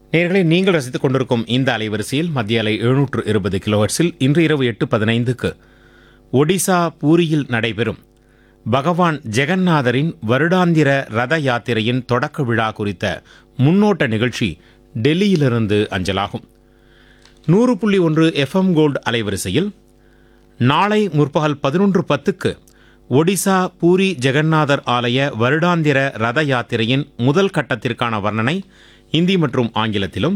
நேர்களை நீங்கள் ரசித்துக் கொண்டிருக்கும் இந்த அலைவரிசையில் மத்திய அலை எழுநூற்று இருபது கிலோஹெர்ட்ஸில் இன்று இரவு எட்டு பதினைந்துக்கு ஒடிசா பூரியில் நடைபெறும் பகவான் ஜெகந்நாதரின் வருடாந்திர ரத யாத்திரையின் தொடக்க விழா குறித்த முன்னோட்ட நிகழ்ச்சி டெல்லியிலிருந்து அஞ்சலாகும் நூறு புள்ளி ஒன்று எஃப்எம் கோல்டு அலைவரிசையில் நாளை முற்பகல் பதினொன்று பத்துக்கு ஒடிசா பூரி ஜெகந்நாதர் ஆலய வருடாந்திர ரத யாத்திரையின் முதல் கட்டத்திற்கான வர்ணனை இந்தி மற்றும் ஆங்கிலத்திலும்